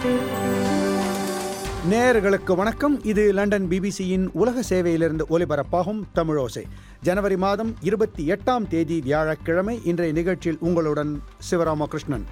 நேயர்களுக்கு வணக்கம் இது லண்டன் பிபிசியின் உலக சேவையிலிருந்து ஒலிபரப்பாகும் தமிழோசை ஜனவரி மாதம் இருபத்தி எட்டாம் தேதி வியாழக்கிழமை இன்றைய நிகழ்ச்சியில் உங்களுடன் சிவராமகிருஷ்ணன்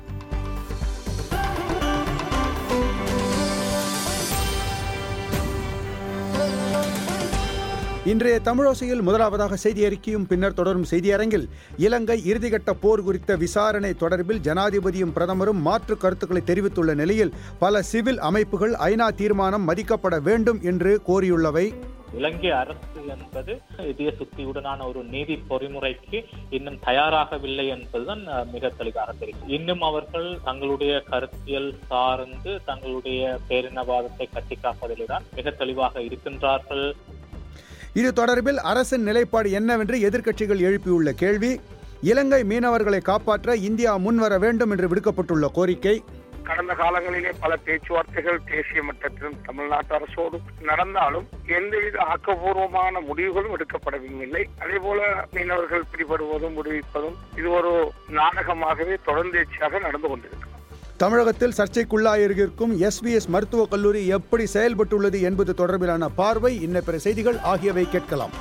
இன்றைய தமிழோசையில் முதலாவதாக செய்தி அறிக்கையும் பின்னர் தொடரும் செய்தியரங்கில் இலங்கை இறுதிக்கட்ட போர் குறித்த விசாரணை தொடர்பில் ஜனாதிபதியும் பிரதமரும் மாற்று கருத்துக்களை தெரிவித்துள்ள நிலையில் பல சிவில் அமைப்புகள் ஐநா தீர்மானம் மதிக்கப்பட வேண்டும் என்று கோரியுள்ளவை இலங்கை அரசு என்பது இதய சுத்தியுடனான ஒரு நீதி பொறிமுறைக்கு இன்னும் தயாராகவில்லை என்பதுதான் அஹ், மிக தெளிவாக தெரியும் இன்னும் அவர்கள் தங்களுடைய கருத்தியல் சார்ந்து தங்களுடைய பேரினவாதத்தை கட்டிக்காப்பதில்தான் மிக தெளிவாக இருக்கின்றார்கள் இது தொடர்பில் அரசின் நிலைப்பாடு என்னவென்று எதிர்க்கட்சிகள் எழுப்பியுள்ள கேள்வி இலங்கை மீனவர்களை காப்பாற்ற இந்தியா முன்வர வேண்டும் என்று விடுக்கப்பட்டுள்ள கோரிக்கை கடந்த காலங்களிலே பல பேச்சுவார்த்தைகள் தேசிய மட்டத்திலும் தமிழ்நாட்டு அரசோடு நடந்தாலும் எந்தவித ஆக்கப்பூர்வமான முடிவுகளும் எடுக்கப்படவில்லை அதே போல மீனவர்கள் பிடிபடுவதும் விடுவிப்பதும் இது ஒரு நாடகமாகவே தொடர்ந்தேச்சியாக நடந்து கொண்டிருக்கிறது தமிழகத்தில் சர்ச்சைக்குள்ளாயிருக்கும் எஸ்விஎஸ் மருத்துவக் கல்லூரி எப்படி செயல்பட்டுள்ளது என்பது தொடர்பிலான பார்வை இன்ன பிற செய்திகள் ஆகியவை கேட்கலாம்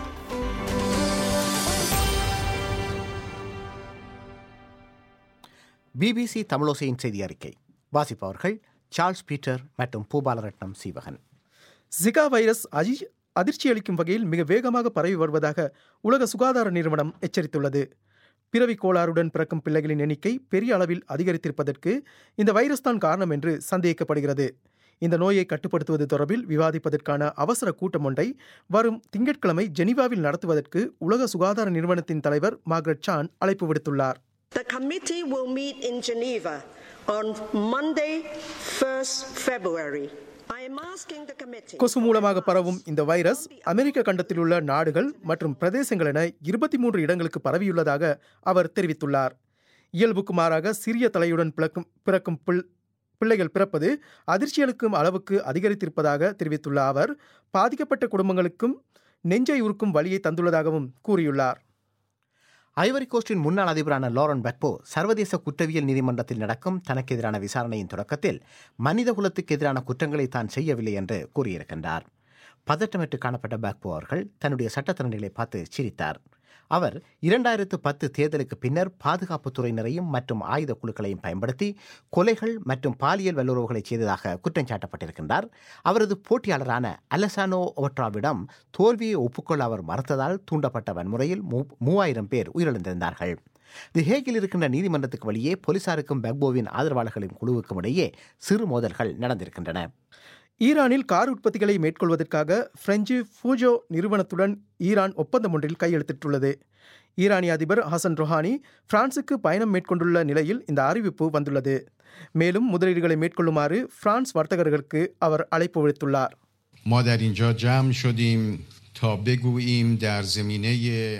பிபிசி தமிழோசையின் செய்தி அறிக்கை வாசிப்பவர்கள் சார்ல்ஸ் பீட்டர் மற்றும் பூபாலரட்னம் சீவகன் ஜிகா வைரஸ் அஜி அதிர்ச்சியளிக்கும் வகையில் மிக வேகமாக பரவி வருவதாக உலக சுகாதார நிறுவனம் எச்சரித்துள்ளது பிறவி கோளாறுடன் பிறக்கும் பிள்ளைகளின் எண்ணிக்கை பெரிய அளவில் அதிகரித்திருப்பதற்கு இந்த வைரஸ் தான் காரணம் என்று சந்தேகிக்கப்படுகிறது இந்த நோயை கட்டுப்படுத்துவது தொடர்பில் விவாதிப்பதற்கான அவசர கூட்டம் ஒன்றை வரும் திங்கட்கிழமை ஜெனீவாவில் நடத்துவதற்கு உலக சுகாதார நிறுவனத்தின் தலைவர் மார்கரெட் சான் அழைப்பு விடுத்துள்ளார் The committee will meet in Geneva on Monday, 1st February. I am asking the committee. கொசு மூலமாக பரவும் இந்த வைரஸ் அமெரிக்க கண்டத்தில் உள்ள நாடுகள் மற்றும் பிரதேசங்கள் என இருபத்தி மூன்று இடங்களுக்கு பரவியுள்ளதாக அவர் தெரிவித்துள்ளார் இயல்புக்கு மாறாக சிறிய தலையுடன் பிறக்கும் பிறக்கும் பிள் பிள்ளைகள் பிறப்பது அதிர்ச்சியளிக்கும் அளவுக்கு அதிகரித்திருப்பதாக தெரிவித்துள்ள அவர் பாதிக்கப்பட்ட குடும்பங்களுக்கும் நெஞ்சை உருக்கும் வழியை தந்துள்ளதாகவும் கூறியுள்ளார் ஐவரி கோஸ்டின் முன்னாள் அதிபரான லாரன் பெக்போ சர்வதேச குற்றவியல் நீதிமன்றத்தில் நடக்கும் தனக்கு எதிரான விசாரணையின் தொடக்கத்தில் மனிதகுலத்துக்கு எதிரான குற்றங்களை தான் செய்யவில்லை என்று கூறியிருக்கின்றார் பதட்டமிட்டு காணப்பட்ட பெக்போ அவர்கள் தன்னுடைய சட்டத்திறனைகளை பார்த்து சிரித்தார் அவர் இரண்டாயிரத்து பத்து தேர்தலுக்கு பின்னர் பாதுகாப்புத் துறையினரையும் மற்றும் ஆயுத குழுக்களையும் பயன்படுத்தி கொலைகள் மற்றும் பாலியல் வல்லுறவுகளை செய்ததாக குற்றம் சாட்டப்பட்டிருக்கின்றார் அவரது போட்டியாளரான அலசானோ ஒட்ராவிடம் தோல்வியை ஒப்புக்கொள்ள அவர் மறுத்ததால் தூண்டப்பட்ட வன்முறையில் மூ மூவாயிரம் பேர் உயிரிழந்திருந்தார்கள் தி ஹேகில் இருக்கின்ற நீதிமன்றத்துக்கு வெளியே போலீசாருக்கும் பெக்போவின் ஆதரவாளர்களின் குழுவுக்கும் இடையே சிறு மோதல்கள் நடந்திருக்கின்றன ஈரானில் கார் உற்பத்திகளை மேற்கொள்வதற்காக பிரெஞ்சு ஃபூஜோ நிறுவனத்துடன் ஈரான் ஒப்பந்தம் ஒன்றில் கையெழுத்திட்டுள்ளது ஈரானிய அதிபர் ஹசன் ரொஹானி பிரான்சுக்கு பயணம் மேற்கொண்டுள்ள நிலையில் இந்த அறிவிப்பு வந்துள்ளது மேலும் முதலீடுகளை மேற்கொள்ளுமாறு பிரான்ஸ் வர்த்தகர்களுக்கு அவர் அழைப்பு விடுத்துள்ளார் ما در اینجا جمع شدیم تا بگوییم در زمینه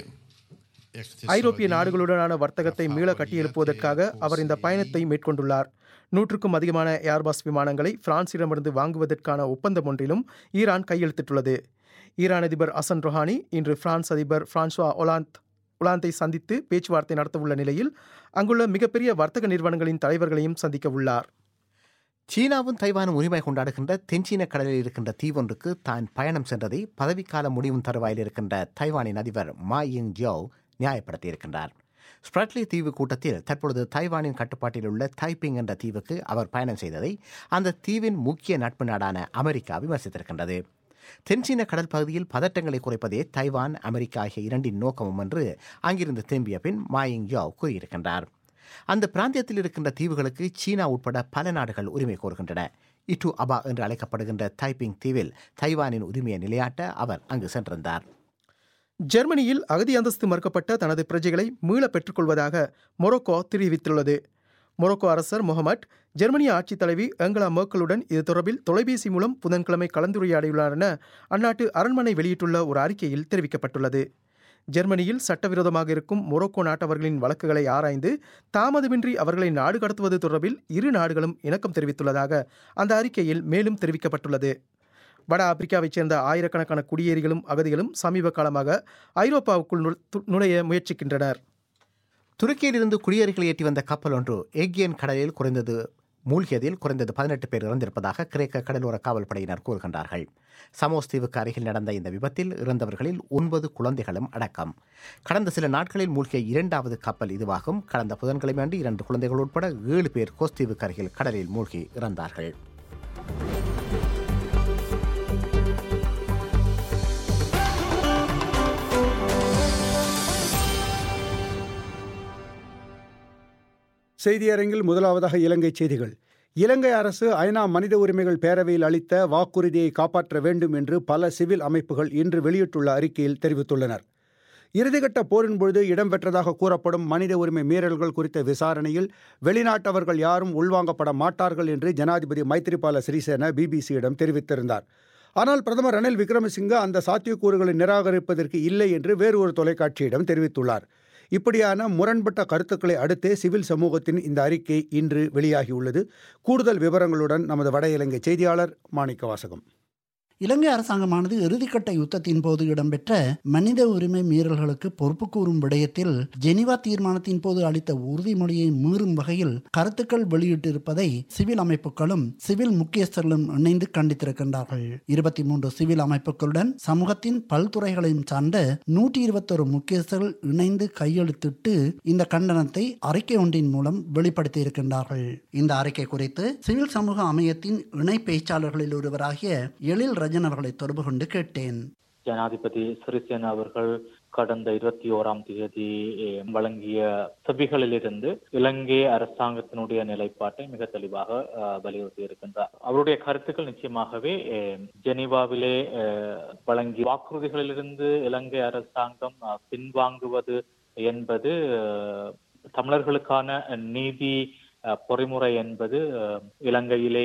ஐரோப்பிய நாடுகளுடனான வர்த்தகத்தை மீள கட்டியெழுப்புவதற்காக அவர் இந்த பயணத்தை மேற்கொண்டுள்ளார் நூற்றுக்கும் அதிகமான ஏர்பஸ் விமானங்களை பிரான்சிடமிருந்து வாங்குவதற்கான ஒப்பந்தம் ஒன்றிலும் ஈரான் கையெழுத்திட்டுள்ளது ஈரான் அதிபர் அசன் ரொஹானி இன்று பிரான்ஸ் அதிபர் பிரான்சுவா ஒலாந்த் ஒலாந்தை சந்தித்து பேச்சுவார்த்தை நடத்தவுள்ள நிலையில் அங்குள்ள மிகப்பெரிய வர்த்தக நிறுவனங்களின் தலைவர்களையும் சந்திக்க உள்ளார் சீனாவும் தைவானும் உரிமை கொண்டாடுகின்ற தென்சீன கடலில் இருக்கின்ற தீவொன்றுக்கு தான் பயணம் சென்றதை பதவிக்கால முடிவும் தருவாயில் இருக்கின்ற தைவானின் அதிபர் மா இங் ஜியோ நியாயப்படுத்தியிருக்கின்றார் ஸ்ப்ரட்லி தீவு கூட்டத்தில் தற்பொழுது தைவானின் கட்டுப்பாட்டில் உள்ள தைப்பிங் என்ற தீவுக்கு அவர் பயணம் செய்ததை அந்த தீவின் முக்கிய நட்பு நாடான அமெரிக்கா விமர்சித்திருக்கின்றது தென்சீன கடல் பகுதியில் பதட்டங்களை குறைப்பதே தைவான் அமெரிக்கா ஆகிய இரண்டின் நோக்கமும் என்று அங்கிருந்து திரும்பிய பின் மாயிங் யோ கூறியிருக்கின்றார் அந்த பிராந்தியத்தில் இருக்கின்ற தீவுகளுக்கு சீனா உட்பட பல நாடுகள் உரிமை கோருகின்றன இட்டு அபா என்று அழைக்கப்படுகின்ற தைப்பிங் தீவில் தைவானின் உரிமையை நிலையாட்ட அவர் அங்கு சென்றிருந்தார் ஜெர்மனியில் அகதி அந்தஸ்து மறுக்கப்பட்ட தனது பிரஜைகளை மீள பெற்றுக்கொள்வதாக மொரோக்கோ தெரிவித்துள்ளது மொரோக்கோ அரசர் முகமட் ஜெர்மனிய ஆட்சித் தலைவி ஏங்கலா மேர்க்கலுடன் இது தொடர்பில் தொலைபேசி மூலம் புதன்கிழமை கலந்துரையாடியுள்ளார் என அந்நாட்டு அரண்மனை வெளியிட்டுள்ள ஒரு அறிக்கையில் தெரிவிக்கப்பட்டுள்ளது ஜெர்மனியில் சட்டவிரோதமாக இருக்கும் மொரோக்கோ நாட்டவர்களின் வழக்குகளை ஆராய்ந்து தாமதமின்றி அவர்களை நாடு கடத்துவது தொடர்பில் இரு நாடுகளும் இணக்கம் தெரிவித்துள்ளதாக அந்த அறிக்கையில் மேலும் தெரிவிக்கப்பட்டுள்ளது வட ஆப்பிரிக்காவைச் சேர்ந்த ஆயிரக்கணக்கான குடியேறிகளும் அகதிகளும் சமீப காலமாக ஐரோப்பாவுக்குள் நு- து- நுழைய முயற்சிக்கின்றனர் துருக்கியிலிருந்து குடியேறிகளை ஏற்றி வந்த கப்பல் ஒன்று ஏகியன் கடலில் குறைந்தது மூழ்கியதில் குறைந்தது பதினெட்டு பேர் இறந்திருப்பதாக கிரேக்க கடலோர காவல்படையினர் கூறுகின்றார்கள் சமோஸ் தீவுக்கு அருகில் நடந்த இந்த விபத்தில் இறந்தவர்களில் ஒன்பது குழந்தைகளும் அடக்கம் கடந்த சில நாட்களில் மூழ்கிய இரண்டாவது கப்பல் இதுவாகும் கடந்த புதன்கிழமை அன்று இரண்டு குழந்தைகள் உட்பட ஏழு பேர் கோஸ்தீவுக்கு அருகில் கடலில் மூழ்கி இறந்தார்கள் செய்தியரங்கில் முதலாவதாக இலங்கை செய்திகள் இலங்கை அரசு ஐநா மனித உரிமைகள் பேரவையில் அளித்த வாக்குறுதியை காப்பாற்ற வேண்டும் என்று பல சிவில் அமைப்புகள் இன்று வெளியிட்டுள்ள அறிக்கையில் தெரிவித்துள்ளனர் இறுதிக்கட்ட போரின் பொழுது இடம்பெற்றதாக கூறப்படும் மனித உரிமை மீறல்கள் குறித்த விசாரணையில் வெளிநாட்டவர்கள் யாரும் உள்வாங்கப்பட மாட்டார்கள் என்று ஜனாதிபதி மைத்ரிபால சிறிசேன பிபிசியிடம் தெரிவித்திருந்தார் ஆனால் பிரதமர் ரணில் விக்ரமசிங்க அந்த சாத்தியக்கூறுகளை நிராகரிப்பதற்கு இல்லை என்று வேறு ஒரு தொலைக்காட்சியிடம் தெரிவித்துள்ளார் இப்படியான முரண்பட்ட கருத்துக்களை அடுத்தே சிவில் சமூகத்தின் இந்த அறிக்கை இன்று வெளியாகியுள்ளது கூடுதல் விவரங்களுடன் நமது வட இலங்கை செய்தியாளர் மாணிக்க வாசகம் இலங்கை அரசாங்கமானது இறுதிக்கட்ட யுத்தத்தின் போது இடம்பெற்ற மனித உரிமை மீறல்களுக்கு பொறுப்பு கூறும் விடயத்தில் ஜெனிவா தீர்மானத்தின் போது அளித்த உறுதிமொழியை மீறும் வகையில் கருத்துக்கள் வெளியிட்டிருப்பதை சிவில் அமைப்புகளும் சிவில் முக்கியஸ்தர்களும் இணைந்து கண்டித்திருக்கின்றார்கள் இருபத்தி மூன்று சிவில் அமைப்புகளுடன் சமூகத்தின் பல்துறைகளையும் சார்ந்த நூற்றி இருபத்தொரு முக்கியஸ்தர்கள் இணைந்து கையெழுத்திட்டு இந்த கண்டனத்தை அறிக்கை ஒன்றின் மூலம் வெளிப்படுத்தி இருக்கின்றார்கள் இந்த அறிக்கை குறித்து சிவில் சமூக அமையத்தின் இணை பேச்சாளர்களில் ஒருவராகிய எழில் ரஜன் அவர்களை தொடர்பு கொண்டு கேட்டேன் ஜனாதிபதி சிறிசேன அவர்கள் கடந்த இருபத்தி ஓராம் தேதி வழங்கிய செவிகளிலிருந்து இலங்கை அரசாங்கத்தினுடைய நிலைப்பாட்டை மிக தெளிவாக வலியுறுத்தி இருக்கின்றார் அவருடைய கருத்துக்கள் நிச்சயமாகவே ஜெனீவாவிலே வழங்கிய வாக்குறுதிகளிலிருந்து இலங்கை அரசாங்கம் பின்வாங்குவது என்பது தமிழர்களுக்கான நீதி பொறிமுறை என்பது இலங்கையிலே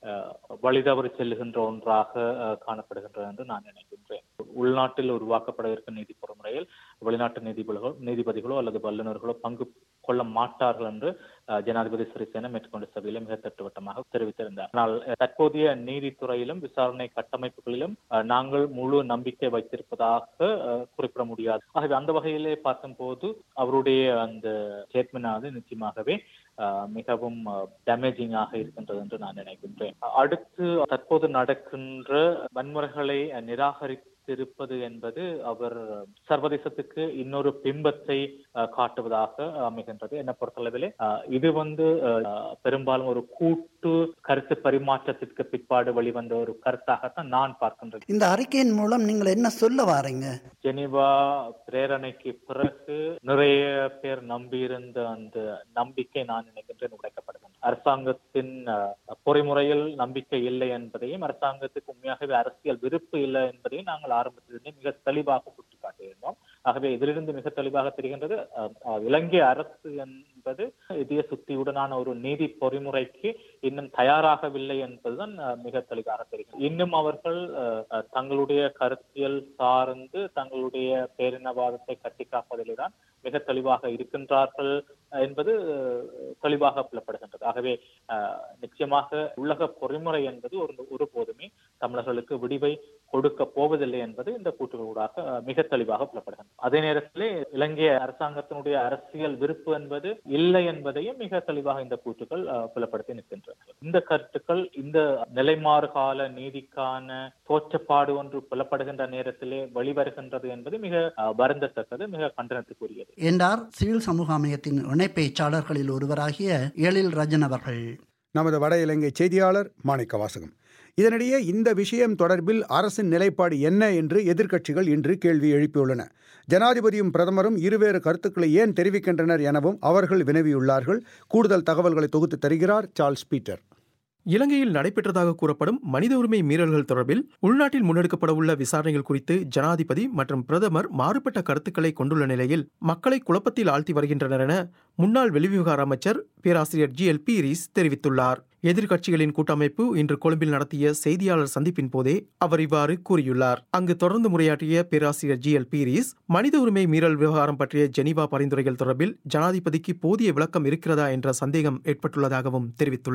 வழிதவறி செல்லுகின்ற ஒன்றாக காணப்படுகின்றது என்று நான் நினைக்கின்றேன் உள்நாட்டில் உருவாக்கப்பட இருக்கும் நீதி பொறிமுறையில் வெளிநாட்டு நீதிபதிகளோ நீதிபதிகளோ அல்லது வல்லுநர்களோ பங்கு கொள்ள மாட்டார்கள் என்று ஜனாதிபதி சிறிசேன மேற்கொண்ட சபையில மிக திட்டவட்டமாக தெரிவித்திருந்தார் ஆனால் தற்போதைய நீதித்துறையிலும் விசாரணை கட்டமைப்புகளிலும் நாங்கள் முழு நம்பிக்கை வைத்திருப்பதாக குறிப்பிட முடியாது ஆகவே அந்த வகையிலே பார்க்கும்போது அவருடைய அந்த ஸ்டேட்மெண்ட் நிச்சயமாகவே மிகவும் டேமேஜிங்காக இருக்கின்றது என்று நான் நினைக்கின்றேன் அடுத்து தற்போது நடக்கின்ற வன்முறைகளை நிராகரித்திருப்பது என்பது அவர் சர்வதேசத்துக்கு இன்னொரு பிம்பத்தை காட்டுவதாக அமைகின்றது என்னை பொறுத்தளவிலே இது வந்து பெரும்பாலும் ஒரு கூட்டு கருத்து பரிமாற்றத்திற்கு பிற்பாடு வெளிவந்த ஒரு கருத்தாகத்தான் நான் பார்க்கின்றேன் இந்த அறிக்கையின் மூலம் நீங்கள் என்ன சொல்ல வாரீங்க ஜெனிவா பிரேரணைக்கு பிறகு நிறைய பேர் நம்பியிருந்த அந்த நம்பிக்கை நான் நினைக்கின்றேன் உடைக்கப்படுகின்றன அரசாங்கத்தின் பொறிமுறையில் நம்பிக்கை இல்லை என்பதையும் அரசாங்கத்துக்கு உண்மையாகவே அரசியல் விருப்பு இல்லை என்பதையும் நாங்கள் ஆரம்பத்திலிருந்தே மிக தெளிவாக சுட்டிக்காட்டியிருந்தோம் ஆகவே இதிலிருந்து மிக தெளிவாக தெரிகின்றது இலங்கை அரசு என்பது இதய சுத்தியுடனான ஒரு நீதி பொறிமுறைக்கு இன்னும் தயாராகவில்லை என்பதுதான் மிக தெளிவாக தெரிகிறது இன்னும் அவர்கள் தங்களுடைய கருத்தியல் சார்ந்து தங்களுடைய பேரினவாதத்தை கட்டி காப்பதிலே தான் மிக தெளிவாக இருக்கின்றார்கள் என்பது தெளிவாக புலப்படுகின்றது ஆகவே நிச்சயமாக உலக பொறிமுறை என்பது ஒரு ஒருபோதுமே தமிழர்களுக்கு விடிவை கொடுக்க போவதில்லை என்பது இந்த கூட்டுகளூடாக மிக தெளிவாக புலப்படுகின்றது அதே நேரத்திலே இலங்கை அரசாங்கத்தினுடைய அரசியல் விருப்பு என்பது இல்லை என்பதையும் மிக தெளிவாக இந்த கூட்டுகள் புலப்படுத்தி நிற்கின்றன இந்த கருத்துக்கள் இந்த நிலைமாறு கால நீதிக்கான தோற்றப்பாடு ஒன்று புலப்படுகின்ற நேரத்திலே வெளிவருகின்றது என்பது மிக வருந்தத்தக்கது மிக கண்டனத்துக்குரியது என்றார் சிவில் சமூக அமையத்தின் இணை பேச்சாளர்களில் ஒருவராகிய எழில் ரஜன் அவர்கள் நமது வட இலங்கை செய்தியாளர் மாணிக்க வாசகம் இதனிடையே இந்த விஷயம் தொடர்பில் அரசின் நிலைப்பாடு என்ன என்று எதிர்க்கட்சிகள் இன்று கேள்வி எழுப்பியுள்ளன ஜனாதிபதியும் பிரதமரும் இருவேறு கருத்துக்களை ஏன் தெரிவிக்கின்றனர் எனவும் அவர்கள் வினவியுள்ளார்கள் கூடுதல் தகவல்களை தொகுத்து தருகிறார் சார்ல்ஸ் பீட்டர் இலங்கையில் நடைபெற்றதாக கூறப்படும் மனித உரிமை மீறல்கள் தொடர்பில் உள்நாட்டில் முன்னெடுக்கப்பட உள்ள விசாரணைகள் குறித்து ஜனாதிபதி மற்றும் பிரதமர் மாறுபட்ட கருத்துக்களை கொண்டுள்ள நிலையில் மக்களை குழப்பத்தில் ஆழ்த்தி வருகின்றனர் என முன்னாள் வெளிவிவகார அமைச்சர் பேராசிரியர் ஜி எல் பீரிஸ் தெரிவித்துள்ளார் எதிர்க்கட்சிகளின் கூட்டமைப்பு இன்று கொழும்பில் நடத்திய செய்தியாளர் சந்திப்பின் போதே அவர் இவ்வாறு கூறியுள்ளார் அங்கு தொடர்ந்து முறையாற்றிய பேராசிரியர் ஜி எல் பீரிஸ் மனித உரிமை மீறல் விவகாரம் பற்றிய ஜெனீவா பரிந்துரைகள் தொடர்பில் ஜனாதிபதிக்கு போதிய விளக்கம் இருக்கிறதா என்ற சந்தேகம் ஏற்பட்டுள்ளதாகவும் தெரிவித்துள்ளார்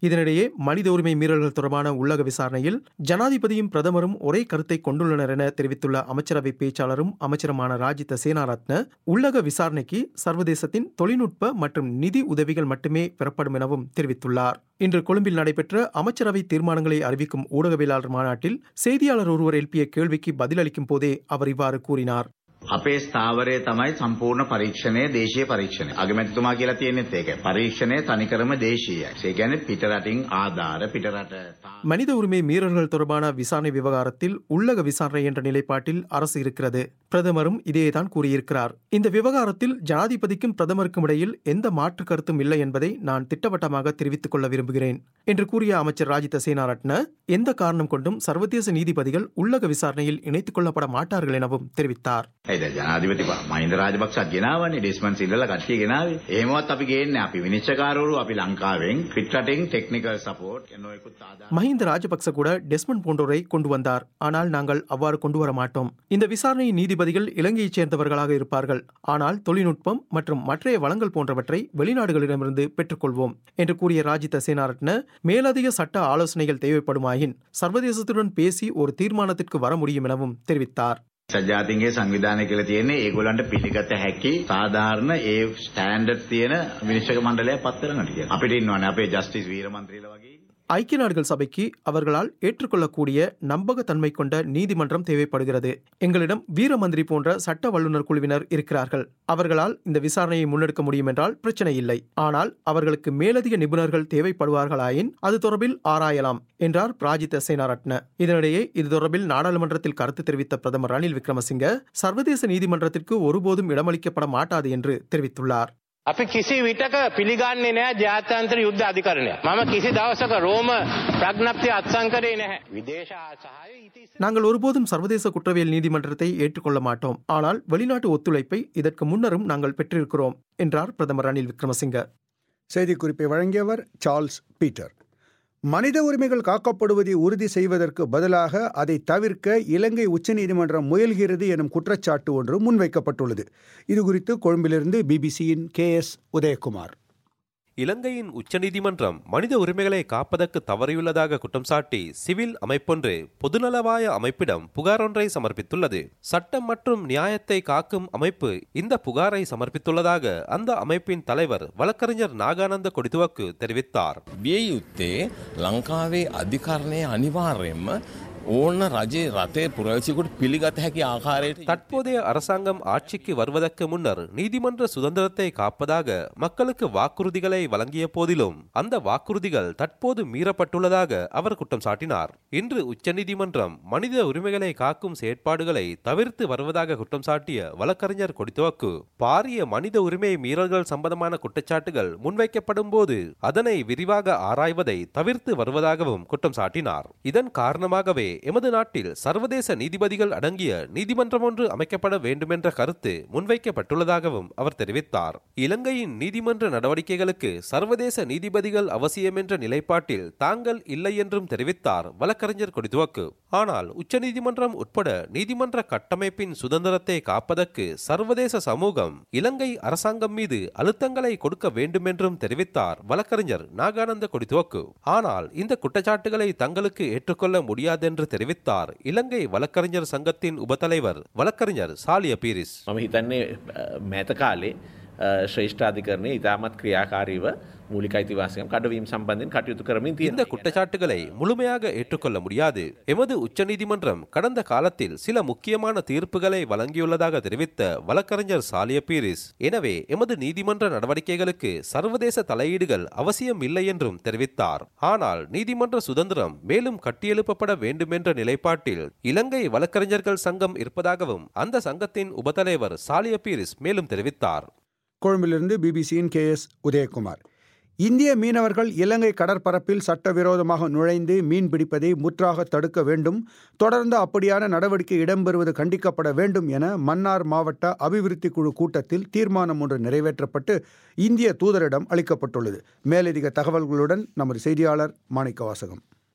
இதனிடையே மனித உரிமை மீறல்கள் தொடர்பான உள்ளக விசாரணையில் ஜனாதிபதியும் பிரதமரும் ஒரே கருத்தை கொண்டுள்ளனர் என தெரிவித்துள்ள அமைச்சரவை பேச்சாளரும் அமைச்சருமான ராஜித சேனாரத்ன உள்ளக விசாரணைக்கு சர்வதேசத்தின் தொழில்நுட்ப மற்றும் நிதி உதவிகள் மட்டுமே பெறப்படும் எனவும் தெரிவித்துள்ளார் இன்று கொழும்பில் நடைபெற்ற அமைச்சரவை தீர்மானங்களை அறிவிக்கும் ஊடகவியலாளர் மாநாட்டில் செய்தியாளர் ஒருவர் எழுப்பிய கேள்விக்கு பதிலளிக்கும் போதே அவர் இவ்வாறு கூறினார் අපේ ස්ථාවරය තමයි සම්පූර්ණ පරීක්ෂණය දේශීය පරීක්ෂණය. අගමැතිතුමා කියලා තියෙනෙත් ඒකයි. පරීක්ෂණය තනිකරම දේශීයයි. ඒ කියන්නේ පිටරටින් ආධාර පිටරට மனித உரிமை மீறல்கள் தொடர்பான விசாரணை விவகாரத்தில் உள்ளக விசாரணை என்ற நிலைப்பாட்டில் அரசு இருக்கிறது பிரதமரும் இதேதான் கூறியிருக்கிறார் இந்த விவகாரத்தில் ஜனாதிபதிக்கும் பிரதமருக்கும் இடையில் எந்த மாற்று கருத்தும் இல்லை என்பதை நான் திட்டவட்டமாக தெரிவித்துக் கொள்ள விரும்புகிறேன் என்று கூறிய அமைச்சர் ராஜித சேனாரட்ன எந்த காரணம் கொண்டும் சர்வதேச நீதிபதிகள் உள்ளக விசாரணையில் இணைத்துக் கொள்ளப்பட மாட்டார்கள் எனவும் தெரிவித்தார் ඇයිද ජනාධිපති මහින්ද රාජපක්ෂත් ගෙනාවනේ ඩෙස්මන් සිල්වලා කට්ටිය ගෙනාවේ. එහෙමවත් අපි ගේන්නේ අපි විනිශ්චයකාරවරු අපි ලංකාවෙන් පිටරටින් ටෙක්නිකල් සපෝට් නොයෙකුත් ආදාන மஹிந்த ராஜபக்ச கூட டெஸ்மண்ட் போன்றோரை கொண்டு வந்தார் ஆனால் நாங்கள் அவ்வாறு கொண்டு வர மாட்டோம் இந்த விசாரணையின் நீதிபதிகள் இலங்கையைச் சேர்ந்தவர்களாக இருப்பார்கள் ஆனால் தொழில்நுட்பம் மற்றும் மற்றைய வளங்கள் போன்றவற்றை வெளிநாடுகளிடமிருந்து பெற்றுக்கொள்வோம் என்று கூறிய ராஜித சேனாரட்ன மேலதிக சட்ட ஆலோசனைகள் தேவைப்படுமாயின் சர்வதேசத்துடன் பேசி ஒரு தீர்மானத்திற்கு வர முடியும் எனவும் தெரிவித்தார் සජාතින්ගේ සංවිධානය කියලා තියෙන්නේ ඒගොල්ලන්ට පිළිගත හැකි සාධාරණ ඒ ස්ටෑන්ඩඩ් තියෙන විනිශ්චක මණ්ඩලයක් පත් කරන්නට කියලා. අපිට ඉන්නවනේ අපේ ජස්ටිස් වීර මන්ත්‍රීලා වගේ. ஐக்கிய நாடுகள் சபைக்கு அவர்களால் ஏற்றுக்கொள்ளக்கூடிய நம்பகத்தன்மை கொண்ட நீதிமன்றம் தேவைப்படுகிறது எங்களிடம் வீரமந்திரி போன்ற சட்ட வல்லுநர் குழுவினர் இருக்கிறார்கள் அவர்களால் இந்த விசாரணையை முன்னெடுக்க முடியும் என்றால் பிரச்சனை இல்லை ஆனால் அவர்களுக்கு மேலதிக நிபுணர்கள் தேவைப்படுவார்களாயின் அது தொடர்பில் ஆராயலாம் என்றார் பிராஜித சேனாரட்ன இதனிடையே இது தொடர்பில் நாடாளுமன்றத்தில் கருத்து தெரிவித்த பிரதமர் ரணில் விக்ரமசிங்க சர்வதேச நீதிமன்றத்திற்கு ஒருபோதும் இடமளிக்கப்பட மாட்டாது என்று தெரிவித்துள்ளார் අපි කිසි විටක පිළිගන්නේ නෑ ජාත්‍යන්තර යුද්ධ අධිකරණය. මම කිසි දවසක රෝම ප්‍රඥප්තිය අත්සන් කරේ නැහැ. විදේශ සහාය ඉතිස් நாங்கள் ஒருபோதும் சர்வதேச குற்றவியல் நீதிமன்றத்தை ஏற்றுக்கொள்ள மாட்டோம் ஆனால் வெளிநாட்டு ஒத்துழைப்பை இதற்கு முன்னரும் நாங்கள் பெற்றிருக்கிறோம் என்றார் பிரதமர் ரணில் விக்ரமசிங்க செய்திக்குறிப்பை வழங்கியவர் சார்ல்ஸ் பீட்டர் மனித உரிமைகள் காக்கப்படுவதை உறுதி செய்வதற்கு பதிலாக அதை தவிர்க்க இலங்கை உச்சநீதிமன்றம் முயல்கிறது எனும் குற்றச்சாட்டு ஒன்று முன்வைக்கப்பட்டுள்ளது இது குறித்து கொழும்பிலிருந்து பிபிசியின் கே எஸ் உதயகுமார் இலங்கையின் உச்சநீதிமன்றம் மனித உரிமைகளை காப்பதற்கு தவறியுள்ளதாக குற்றம் சாட்டி சிவில் அமைப்பொன்று பொதுநலவாய அமைப்பிடம் புகார் ஒன்றை சமர்ப்பித்துள்ளது சட்டம் மற்றும் நியாயத்தை காக்கும் அமைப்பு இந்த புகாரை சமர்ப்பித்துள்ளதாக அந்த அமைப்பின் தலைவர் வழக்கறிஞர் நாகானந்த கொடிதுவக்கு தெரிவித்தார் විය යුත්තේ ලංකාවේ අධිකරණය අනිවාර්යෙන්ම ඕන්න රජයේ රටේ පුරවසිකුට පිළිගත හැකි ආකාරයට தற்போதைய அரசாங்கம் ஆட்சிக்கு வருவதற்கு முன்னர் நீதிமன்ற சுதந்திரத்தை காப்பதாக மக்களுக்கு வாக்குறுதிகளை வழங்கிய போதிலும் அந்த வாக்குறுதிகள் தற்போது மீறப்பட்டுள்ளதாக அவர் குற்றம் சாட்டினார் இன்று உச்சநீதிமன்றம் மனித உரிமைகளை காக்கும் செயற்பாடுகளை தவிர்த்து வருவதாக குற்றம் சாட்டிய வழக்கறிஞர் கொடித்துவக்கு பாரிய மனித உரிமை மீறல்கள் சம்பந்தமான குற்றச்சாட்டுகள் முன்வைக்கப்படும் போது அதனை விரிவாக ஆராய்வதை தவிர்த்து வருவதாகவும் குற்றம் சாட்டினார் இதன் காரணமாகவே எமது நாட்டில் சர்வதேச நீதிபதிகள் அடங்கிய நீதிமன்றம் ஒன்று அமைக்கப்பட வேண்டுமென்ற கருத்து முன்வைக்கப்பட்டுள்ளதாகவும் அவர் தெரிவித்தார் இலங்கையின் நீதிமன்ற நடவடிக்கைகளுக்கு சர்வதேச நீதிபதிகள் அவசியம் என்ற நிலைப்பாட்டில் தாங்கள் இல்லை என்றும் தெரிவித்தார் வழக்கறிஞர் கொடிதுவக்கு ஆனால் உச்சநீதிமன்றம் உட்பட நீதிமன்ற கட்டமைப்பின் சுதந்திரத்தை காப்பதற்கு சர்வதேச சமூகம் இலங்கை அரசாங்கம் மீது அழுத்தங்களை கொடுக்க வேண்டும் என்றும் தெரிவித்தார் வழக்கறிஞர் நாகானந்த கொடிதுவக்கு ஆனால் இந்த குற்றச்சாட்டுகளை தங்களுக்கு ஏற்றுக்கொள்ள முடியாது என்று தெரிவித்தார் இலங்கை வழக்கறிஞர் சங்கத்தின் உபத்தலைவர் வழக்கறிஞர் சாலிய பீரிஸ் මම හිතන්නේ මෑත කාලේ ශ්‍රේෂ්ඨාධිකරණය ඉතාමත් ක්‍රියාකාරීව මූලික අයිතිවාසිකම් කඩවීම සම්බන්ධයෙන් කටයුතු කරමින් තියෙන இந்த குற்றச்சாட்டுகளை முழுமையாக ஏற்றுக்கொள்ள முடியாது எமது உச்சநீதிமன்றம் கடந்த காலத்தில் சில முக்கியமான தீர்ப்புகளை வழங்கியுள்ளதாக தெரிவித்த வழக்கறிஞர் சாலிய பீரிஸ் எனவே எமது நீதிமன்ற நடவடிக்கைகளுக்கு சர்வதேச தலையீடுகள் அவசியம் இல்லை என்றும் தெரிவித்தார் ஆனால் நீதிமன்ற சுதந்திரம் மேலும் கட்டியெழுப்பப்பட வேண்டும் என்ற நிலைப்பாட்டில் இலங்கை வழக்கறிஞர்கள் சங்கம் இருப்பதாகவும் அந்த சங்கத்தின் உபதலைவர் சாலிய பீரிஸ் மேலும் தெரிவித்தார் கொழும்பிலிருந்து பிபிசியின் கே எஸ் உதயகுமார் இந்திய மீனவர்கள் இலங்கை கடற்பரப்பில் சட்டவிரோதமாக நுழைந்து மீன் பிடிப்பதை முற்றாக தடுக்க வேண்டும் தொடர்ந்து அப்படியான நடவடிக்கை இடம்பெறுவது கண்டிக்கப்பட வேண்டும் என மன்னார் மாவட்ட அபிவிருத்தி குழு கூட்டத்தில் தீர்மானம் ஒன்று நிறைவேற்றப்பட்டு இந்திய தூதரிடம் அளிக்கப்பட்டுள்ளது மேலதிக தகவல்களுடன் நமது செய்தியாளர் மாணிக்க வாசகம்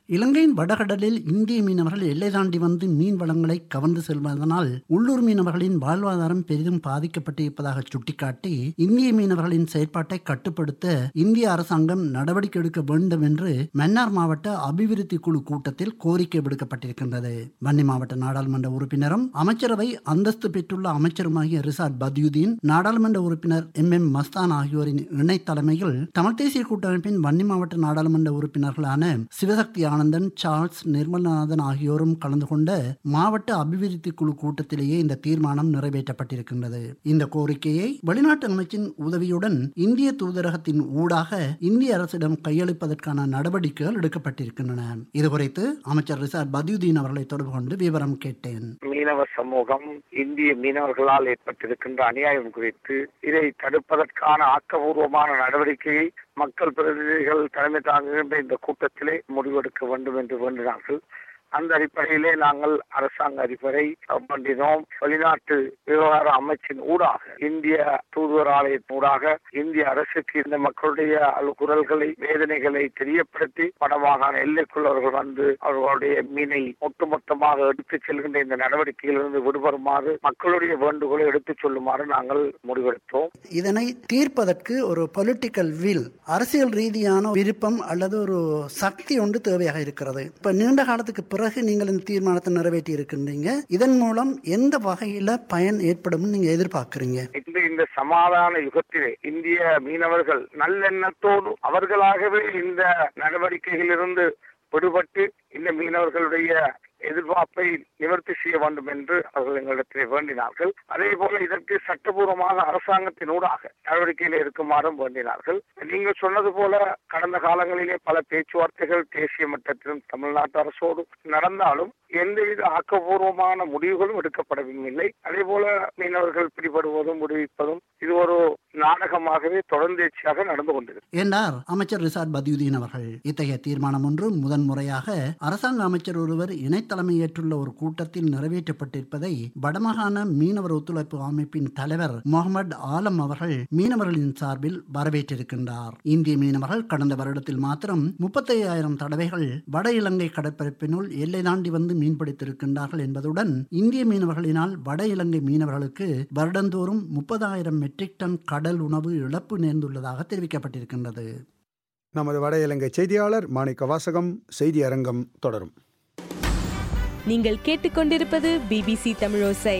இலங்கையின் வடகடலில் இந்திய மீனவர்கள் எல்லை தாண்டி வந்து மீன் வளங்களை கவர்ந்து செல்வதனால் உள்ளூர் மீனவர்களின் வாழ்வாதாரம் பெரிதும் பாதிக்கப்பட்டிருப்பதாக சுட்டிக்காட்டி இந்திய மீனவர்களின் செயற்பாட்டை கட்டுப்படுத்த இந்திய அரசாங்கம் நடவடிக்கை எடுக்க வேண்டும் என்று மன்னார் மாவட்ட அபிவிருத்தி குழு கூட்டத்தில் கோரிக்கை விடுக்கப்பட்டிருக்கின்றது வன்னி மாவட்ட நாடாளுமன்ற உறுப்பினரும் அமைச்சரவை அந்தஸ்து பெற்றுள்ள அமைச்சருமாகிய ரிசாட் பத்யுதீன் நாடாளுமன்ற உறுப்பினர் எம் எம் மஸ்தான் ஆகியோரின் இணை தலைமையில் தமிழ் தேசிய கூட்டமைப்பின் வன்னி மாவட்ட நாடாளுமன்ற உறுப்பினர்களான சிவசக்தி ஆனந்தன் சார்ல்ஸ் நிர்மலநாதன் ஆகியோரும் கலந்து கொண்ட மாவட்ட அபிவிருத்தி குழு கூட்டத்திலேயே இந்த தீர்மானம் நிறைவேற்றப்பட்டிருக்கின்றது இந்த கோரிக்கையை வெளிநாட்டு அமைச்சின் உதவியுடன் இந்திய தூதரகத்தின் ஊடாக இந்திய அரசிடம் கையளிப்பதற்கான நடவடிக்கைகள் எடுக்கப்பட்டிருக்கின்றன இதுகுறித்து அமைச்சர் ரிசாட் பத்யுதீன் அவர்களை தொடர்பு கொண்டு விவரம் கேட்டேன் மீனவ சமூகம் இந்திய மீனவர்களால் ஏற்பட்டிருக்கின்ற அநியாயம் குறித்து இதை தடுப்பதற்கான ஆக்கபூர்வமான நடவடிக்கையை மக்கள் பிரதிநிதிகள் தலைமை தாங்குகின்ற இந்த கூட்டத்திலே முடிவெடுக்க வேண்டும் என்று வேண்டினார்கள் அந்த அடிப்படையிலே நாங்கள் அரசாங்க அதிபரை பண்ணினோம் வெளிநாட்டு விவகார அமைச்சின் ஊடாக இந்திய தூதுவர் ஆலயத்தின் ஊடாக இந்திய அரசுக்கு இந்த மக்களுடைய குரல்களை வேதனைகளை தெரியப்படுத்தி வடமாகாண எல்லைக்குள் அவர்கள் வந்து அவர்களுடைய மீனை ஒட்டுமொத்தமாக எடுத்துச் செல்கின்ற இந்த நடவடிக்கையிலிருந்து விடுபடுமாறு மக்களுடைய வேண்டுகோளை எடுத்துச் சொல்லுமாறு நாங்கள் முடிவெடுத்தோம் இதனை தீர்ப்பதற்கு ஒரு பொலிட்டிக்கல் வில் அரசியல் ரீதியான விருப்பம் அல்லது ஒரு சக்தி ஒன்று தேவையாக இருக்கிறது இப்ப நீண்ட காலத்துக்கு பிறகு நீங்கள் இந்த தீர்மானத்தை நிறைவேற்றி இருக்கின்றீங்க இதன் மூலம் எந்த வகையில பயன் ஏற்படும் நீங்க எதிர்பார்க்கறீங்க இந்த இந்த சமாதான யுகத்திலே இந்திய மீனவர்கள் நல்லெண்ணத்தோடு அவர்களாகவே இந்த நடவடிக்கைகளிலிருந்து விடுபட்டு இந்த மீனவர்களுடைய எதிர்பார்ப்பை நிவர்த்தி செய்ய வேண்டும் என்று அவர்கள் எங்களிடத்தில் வேண்டினார்கள் அதே போல இதற்கு சட்டபூர்வமாக அரசாங்கத்தின் ஊடாக நடவடிக்கையில் இருக்குமாறும் வேண்டினார்கள் நீங்கள் சொன்னது போல கடந்த காலங்களிலே பல பேச்சுவார்த்தைகள் தேசிய மட்டத்திலும் தமிழ்நாட்டு அரசோடு நடந்தாலும் எந்தவித ஆக்கப்பூர்வமான முடிவுகளும் எடுக்கப்படவில்லை அதே போல மீனவர்கள் பிடிபடுவதும் விடுவிப்பதும் இது ஒரு நாடகமாகவே தொடர்ந்தேர்ச்சியாக நடந்து கொண்டிருக்கிறது என்றார் அமைச்சர் ரிசாட் பத்யுதீன் அவர்கள் இத்தகைய தீர்மானம் ஒன்று முதன்முறையாக அரசாங்க அமைச்சர் ஒருவர் இணைத்தலைமையேற்றுள்ள ஒரு கூட்டத்தில் நிறைவேற்றப்பட்டிருப்பதை வடமாகாண மீனவர் ஒத்துழைப்பு அமைப்பின் தலைவர் முகமது ஆலம் அவர்கள் மீனவர்களின் சார்பில் வரவேற்றிருக்கின்றார் இந்திய மீனவர்கள் கடந்த வருடத்தில் மாத்திரம் முப்பத்தி ஐயாயிரம் தடவைகள் வட இலங்கை கடற்பரப்பினுள் எல்லை தாண்டி வந்து மீன்பிடித்திருக்கின்றார்கள் என்பதுடன் இந்திய மீனவர்களினால் வட இலங்கை மீனவர்களுக்கு வருடந்தோறும் முப்பதாயிரம் மெட்ரிக் டன் கடல் உணவு இழப்பு நேர்ந்துள்ளதாக தெரிவிக்கப்பட்டிருக்கின்றது நமது வட இலங்கை செய்தியாளர் மாணிக்க வாசகம் செய்தி அரங்கம் தொடரும் நீங்கள் கேட்டுக்கொண்டிருப்பது பிபிசி தமிழோசை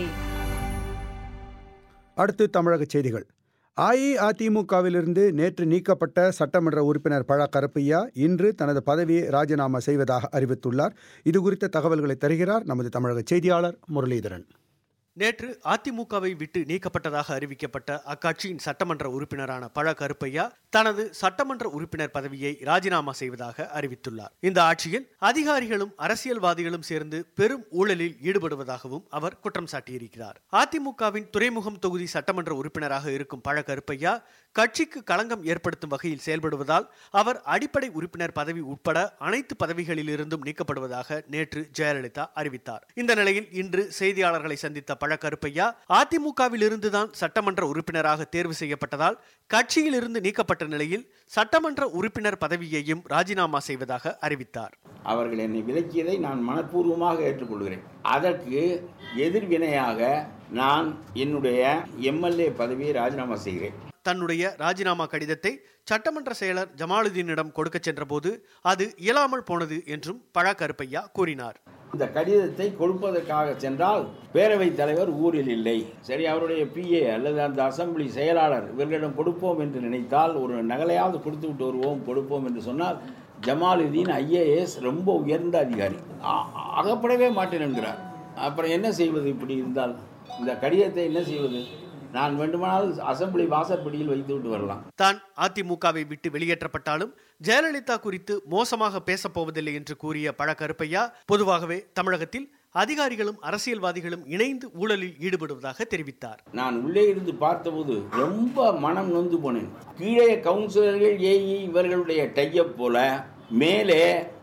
அடுத்து தமிழக செய்திகள் அஇஅதிமுகவிலிருந்து நேற்று நீக்கப்பட்ட சட்டமன்ற உறுப்பினர் பழ கருப்பையா இன்று தனது பதவியை ராஜினாமா செய்வதாக அறிவித்துள்ளார் இது குறித்த தகவல்களை தருகிறார் நமது தமிழக செய்தியாளர் முரளிதரன் நேற்று அதிமுகவை விட்டு நீக்கப்பட்டதாக அறிவிக்கப்பட்ட அக்கட்சியின் சட்டமன்ற உறுப்பினரான பழ கருப்பையா தனது சட்டமன்ற உறுப்பினர் பதவியை ராஜினாமா செய்வதாக அறிவித்துள்ளார் இந்த ஆட்சியில் அதிகாரிகளும் அரசியல்வாதிகளும் சேர்ந்து பெரும் ஊழலில் ஈடுபடுவதாகவும் அவர் குற்றம் சாட்டியிருக்கிறார் அதிமுகவின் துறைமுகம் தொகுதி சட்டமன்ற உறுப்பினராக இருக்கும் பழ கருப்பையா கட்சிக்கு களங்கம் ஏற்படுத்தும் வகையில் செயல்படுவதால் அவர் அடிப்படை உறுப்பினர் பதவி உட்பட அனைத்து பதவிகளிலிருந்தும் நீக்கப்படுவதாக நேற்று ஜெயலலிதா அறிவித்தார் இந்த நிலையில் இன்று செய்தியாளர்களை சந்தித்த பழ கருப்பையா அதிமுகவில் இருந்துதான் சட்டமன்ற உறுப்பினராக தேர்வு செய்யப்பட்டதால் கட்சியில் இருந்து நீக்கப்பட்ட நிலையில் சட்டமன்ற உறுப்பினர் பதவியையும் ராஜினாமா செய்வதாக அறிவித்தார் அவர்கள் என்னை விலக்கியதை நான் மனப்பூர்வமாக ஏற்றுக்கொள்கிறேன் அதற்கு எதிர்வினையாக நான் என்னுடைய எம்எல்ஏ பதவியை ராஜினாமா செய்கிறேன் தன்னுடைய ராஜினாமா கடிதத்தை சட்டமன்ற செயலர் ஜமாலுதீனிடம் கொடுக்க சென்றபோது அது இயலாமல் போனது என்றும் பழ கருப்பையா கூறினார் இந்த கடிதத்தை கொடுப்பதற்காக சென்றால் பேரவைத் தலைவர் ஊரில் இல்லை சரி அவருடைய பிஏ அல்லது அந்த அசம்பிளி செயலாளர் இவர்களிடம் கொடுப்போம் என்று நினைத்தால் ஒரு நகலையாவது கொடுத்து விட்டு வருவோம் கொடுப்போம் என்று சொன்னால் ஜமாலுதீன் ஐஏஎஸ் ரொம்ப உயர்ந்த அதிகாரி அகப்படவே மாட்டேன் என்கிறார் அப்புறம் என்ன செய்வது இப்படி இருந்தால் இந்த கடிதத்தை என்ன செய்வது நான் வேண்டுமானால் அசம்பிளி வாசற்படியில் வைத்து விட்டு வரலாம் தான் அதிமுகவை விட்டு வெளியேற்றப்பட்டாலும் ஜெயலலிதா குறித்து மோசமாக பேசப்போவதில்லை என்று கூறிய பழ கருப்பையா பொதுவாகவே தமிழகத்தில் அதிகாரிகளும் அரசியல்வாதிகளும் இணைந்து ஊழலில் ஈடுபடுவதாக தெரிவித்தார் நான் உள்ளே இருந்து பார்த்தபோது ரொம்ப மனம் நொந்து போனேன் கீழே கவுன்சிலர்கள் ஏஇ இவர்களுடைய டையப் போல மேலே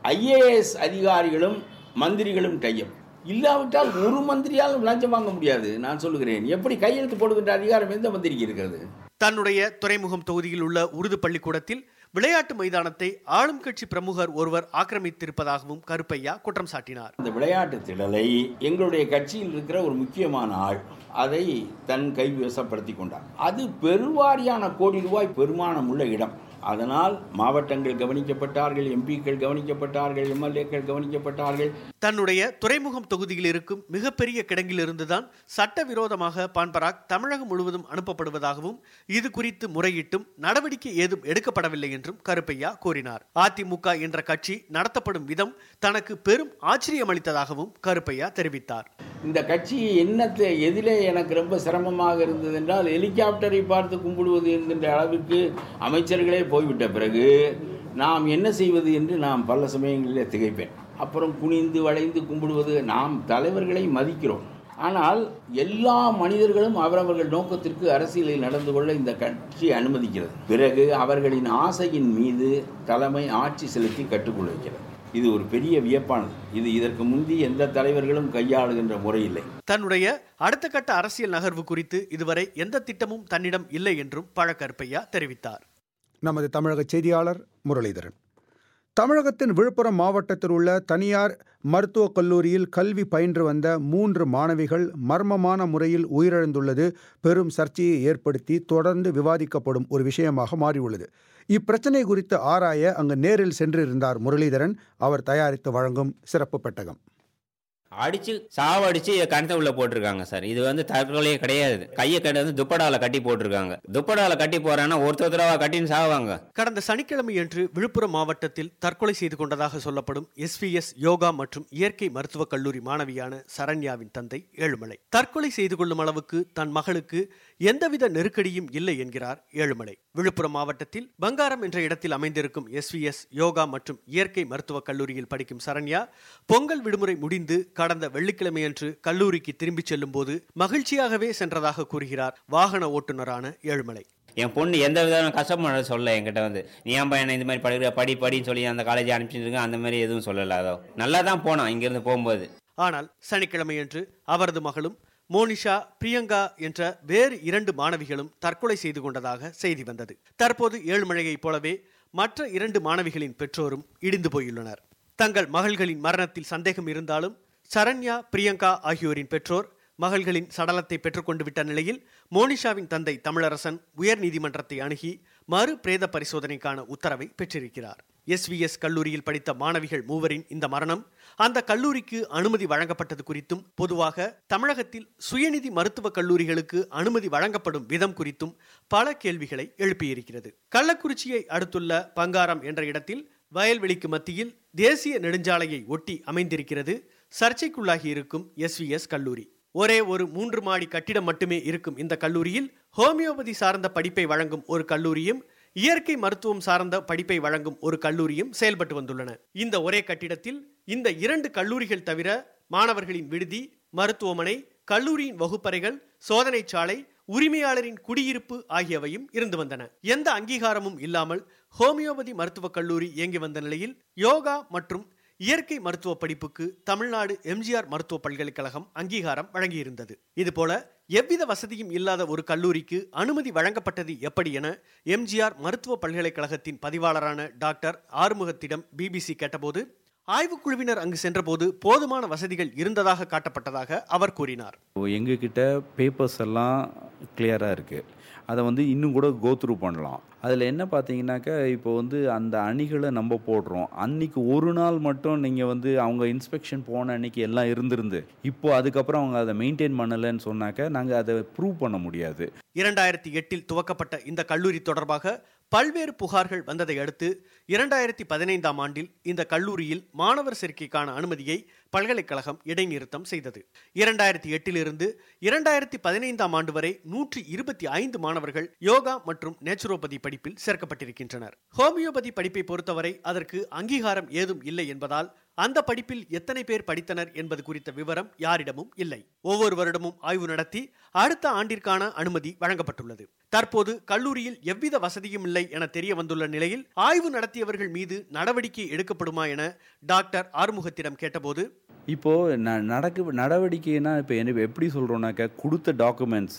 ஐஏஎஸ் அதிகாரிகளும் மந்திரிகளும் டையப் இல்லாவிட்டால் ஒரு மந்திரியாலும் லஞ்சம் வாங்க முடியாது நான் சொல்லுகிறேன் எப்படி கையெழுத்து போடுகின்ற அதிகாரம் எந்த மந்திரிக்கு இருக்கிறது தன்னுடைய துறைமுகம் தொகுதியில் உள்ள உருது பள்ளிக்கூடத்தில் விளையாட்டு மைதானத்தை ஆளும் கட்சி பிரமுகர் ஒருவர் ஆக்கிரமித்திருப்பதாகவும் கருப்பையா குற்றம் சாட்டினார் இந்த விளையாட்டு திடலை எங்களுடைய கட்சியில் இருக்கிற ஒரு முக்கியமான ஆள் அதை தன் கைவசப்படுத்தி கொண்டார் அது பெருவாரியான கோடி ரூபாய் பெருமானம் உள்ள இடம் அதனால் மாவட்டங்கள் கவனிக்கப்பட்டார்கள் எம்பிக்கள் கவனிக்கப்பட்டார்கள் எம்எல்ஏக்கள் கவனிக்கப்பட்டார்கள் தன்னுடைய துறைமுகம் தொகுதியில் இருக்கும் மிகப்பெரிய கிடங்கில் இருந்துதான் சட்டவிரோதமாக பான்பராக் தமிழகம் முழுவதும் அனுப்பப்படுவதாகவும் இது குறித்து முறையிட்டும் நடவடிக்கை ஏதும் எடுக்கப்படவில்லை என்றும் கருப்பையா கூறினார் அதிமுக என்ற கட்சி நடத்தப்படும் விதம் தனக்கு பெரும் ஆச்சரியம் அளித்ததாகவும் கருப்பையா தெரிவித்தார் இந்த கட்சி என்னத்தை எதிலே எனக்கு ரொம்ப சிரமமாக இருந்தது என்றால் ஹெலிகாப்டரை பார்த்து கும்பிடுவது என்கின்ற அளவுக்கு அமைச்சர்களே போய்விட்ட பிறகு நாம் என்ன செய்வது என்று நாம் பல சமயங்களிலே திகைப்பேன் அப்புறம் குனிந்து வளைந்து கும்பிடுவது நாம் தலைவர்களை மதிக்கிறோம் ஆனால் எல்லா மனிதர்களும் அவரவர்கள் நோக்கத்திற்கு அரசியலில் நடந்து கொள்ள இந்த கட்சி அனுமதிக்கிறது பிறகு அவர்களின் ஆசையின் மீது தலைமை ஆட்சி செலுத்தி கட்டுக்கொள்ள வைக்கிறது இது ஒரு பெரிய வியப்பானது இது இதற்கு முந்தி எந்த தலைவர்களும் கையாளுகின்ற முறை இல்லை தன்னுடைய அடுத்த கட்ட அரசியல் நகர்வு குறித்து இதுவரை எந்த திட்டமும் தன்னிடம் இல்லை என்றும் பழக்கருப்பையா தெரிவித்தார் நமது தமிழக செய்தியாளர் முரளிதரன் தமிழகத்தின் விழுப்புரம் மாவட்டத்தில் உள்ள தனியார் மருத்துவக் கல்லூரியில் கல்வி பயின்று வந்த மூன்று மாணவிகள் மர்மமான முறையில் உயிரிழந்துள்ளது பெரும் சர்ச்சையை ஏற்படுத்தி தொடர்ந்து விவாதிக்கப்படும் ஒரு விஷயமாக மாறியுள்ளது இப்பிரச்சனை குறித்து ஆராய அங்கு நேரில் சென்றிருந்தார் முரளிதரன் அவர் தயாரித்து வழங்கும் சிறப்பு பெட்டகம் அடிச்சு சாவடிச்சு இதை கணத்தை உள்ள போட்டிருக்காங்க சார் இது வந்து தற்கொலையே கிடையாது கையை கட்டி வந்து துப்படால கட்டி போட்டிருக்காங்க துப்படால கட்டி போறான்னா ஒருத்தர் ஒருத்தரவா கட்டின்னு சாவாங்க கடந்த சனிக்கிழமையன்று விழுப்புரம் மாவட்டத்தில் தற்கொலை செய்து கொண்டதாக சொல்லப்படும் எஸ்விஎஸ் யோகா மற்றும் இயற்கை மருத்துவக் கல்லூரி மாணவியான சரண்யாவின் தந்தை ஏழுமலை தற்கொலை செய்து கொள்ளும் அளவுக்கு தன் மகளுக்கு எந்தவித நெருக்கடியும் இல்லை என்கிறார் ஏழுமலை விழுப்புரம் மாவட்டத்தில் பங்காரம் என்ற இடத்தில் அமைந்திருக்கும் எஸ்விஎஸ் யோகா மற்றும் இயற்கை மருத்துவக் கல்லூரியில் படிக்கும் சரண்யா பொங்கல் விடுமுறை முடிந்து கடந்த வெள்ளிக்கிழமையன்று கல்லூரிக்கு திரும்பிச் செல்லும் போது மகிழ்ச்சியாகவே சென்றதாக கூறுகிறார் வாகன ஓட்டுநரான ஏழுமலை என் பொண்ணு எந்த விதமான கஷ்டப்பட சொல்ல என்கிட்ட வந்து நீ ஏன் பையனை இந்த மாதிரி படிக்கிற படி படின்னு சொல்லி அந்த காலேஜ் அனுப்பிச்சிருங்க அந்த மாதிரி எதுவும் சொல்லல அதோ நல்லா தான் போனான் இங்கிருந்து போகும்போது ஆனால் சனிக்கிழமையன்று அவரது மகளும் மோனிஷா பிரியங்கா என்ற வேறு இரண்டு மாணவிகளும் தற்கொலை செய்து கொண்டதாக செய்தி வந்தது தற்போது ஏழுமலையைப் போலவே மற்ற இரண்டு மாணவிகளின் பெற்றோரும் இடிந்து போயுள்ளனர் தங்கள் மகள்களின் மரணத்தில் சந்தேகம் இருந்தாலும் சரண்யா பிரியங்கா ஆகியோரின் பெற்றோர் மகள்களின் சடலத்தை பெற்றுக்கொண்டு விட்ட நிலையில் மோனிஷாவின் தந்தை தமிழரசன் உயர் நீதிமன்றத்தை அணுகி மறு பிரேத பரிசோதனைக்கான உத்தரவை பெற்றிருக்கிறார் எஸ்விஎஸ் கல்லூரியில் படித்த மாணவிகள் மூவரின் இந்த மரணம் அந்த கல்லூரிக்கு அனுமதி வழங்கப்பட்டது குறித்தும் பொதுவாக தமிழகத்தில் சுயநிதி மருத்துவக் கல்லூரிகளுக்கு அனுமதி வழங்கப்படும் விதம் குறித்தும் பல கேள்விகளை எழுப்பியிருக்கிறது கள்ளக்குறிச்சியை அடுத்துள்ள பங்காரம் என்ற இடத்தில் வயல்வெளிக்கு மத்தியில் தேசிய நெடுஞ்சாலையை ஒட்டி அமைந்திருக்கிறது சர்ச்சைக்குள்ளாகி இருக்கும் எஸ்விஎஸ் கல்லூரி ஒரே ஒரு மூன்று மாடி கட்டிடம் மட்டுமே இருக்கும் இந்த கல்லூரியில் ஹோமியோபதி சார்ந்த படிப்பை வழங்கும் ஒரு கல்லூரியும் இயற்கை மருத்துவம் சார்ந்த படிப்பை வழங்கும் ஒரு கல்லூரியும் செயல்பட்டு வந்துள்ளன இந்த ஒரே கட்டிடத்தில் இந்த இரண்டு கல்லூரிகள் தவிர மாணவர்களின் விடுதி மருத்துவமனை கல்லூரியின் வகுப்பறைகள் சோதனைச்சாலை உரிமையாளரின் குடியிருப்பு ஆகியவையும் இருந்து வந்தன எந்த அங்கீகாரமும் இல்லாமல் ஹோமியோபதி மருத்துவக் கல்லூரி இயங்கி வந்த நிலையில் யோகா மற்றும் இயற்கை மருத்துவ படிப்புக்கு தமிழ்நாடு எம்ஜிஆர் மருத்துவ பல்கலைக்கழகம் அங்கீகாரம் வழங்கியிருந்தது இதுபோல எவ்வித வசதியும் இல்லாத ஒரு கல்லூரிக்கு அனுமதி வழங்கப்பட்டது எப்படி என எம்ஜிஆர் மருத்துவ பல்கலைக்கழகத்தின் பதிவாளரான டாக்டர் ஆறுமுகத்திடம் பிபிசி கேட்டபோது ஆய்வுக்குழுவினர் அங்கு சென்றபோது போதுமான வசதிகள் இருந்ததாக காட்டப்பட்டதாக அவர் கூறினார் எங்ககிட்ட பேப்பர்ஸ் எல்லாம் கிளியராக இருக்குது அதை வந்து இன்னும் கூட கோத்ரூ பண்ணலாம் அதில் என்ன பார்த்தீங்கன்னாக்கா இப்போ வந்து அந்த அணிகளை நம்ம போடுறோம் அன்னைக்கு ஒரு நாள் மட்டும் நீங்கள் வந்து அவங்க இன்ஸ்பெக்ஷன் போன அன்னைக்கு எல்லாம் இருந்திருந்து இப்போ அதுக்கப்புறம் அவங்க அதை மெயின்டைன் பண்ணலைன்னு சொன்னாக்க நாங்கள் அதை ப்ரூவ் பண்ண முடியாது இரண்டாயிரத்தி எட்டில் துவக்கப்பட்ட இந்த கல்லூரி தொடர்பாக பல்வேறு புகார்கள் வந்ததை அடுத்து இரண்டாயிரத்தி பதினைந்தாம் ஆண்டில் இந்த கல்லூரியில் மாணவர் சேர்க்கைக்கான அனுமதியை பல்கலைக்கழகம் இடைநிறுத்தம் செய்தது இரண்டாயிரத்தி எட்டிலிருந்து இரண்டாயிரத்தி பதினைந்தாம் ஆண்டு வரை நூற்றி இருபத்தி ஐந்து மாணவர்கள் யோகா மற்றும் நேச்சுரோபதி படிப்பில் சேர்க்கப்பட்டிருக்கின்றனர் ஹோமியோபதி படிப்பை பொறுத்தவரை அதற்கு அங்கீகாரம் ஏதும் இல்லை என்பதால் அந்த படிப்பில் எத்தனை பேர் படித்தனர் என்பது குறித்த விவரம் யாரிடமும் இல்லை ஒவ்வொரு வருடமும் ஆய்வு நடத்தி அடுத்த ஆண்டிற்கான அனுமதி வழங்கப்பட்டுள்ளது தற்போது கல்லூரியில் எவ்வித வசதியும் இல்லை என தெரிய வந்துள்ள நிலையில் ஆய்வு நடத்தியவர்கள் மீது நடவடிக்கை எடுக்கப்படுமா என டாக்டர் ஆறுமுகத்திடம் கேட்டபோது இப்போது ந நடக்க நடவடிக்கைனா இப்போ என்ன எப்படி சொல்கிறோன்னாக்கா கொடுத்த டாக்குமெண்ட்ஸு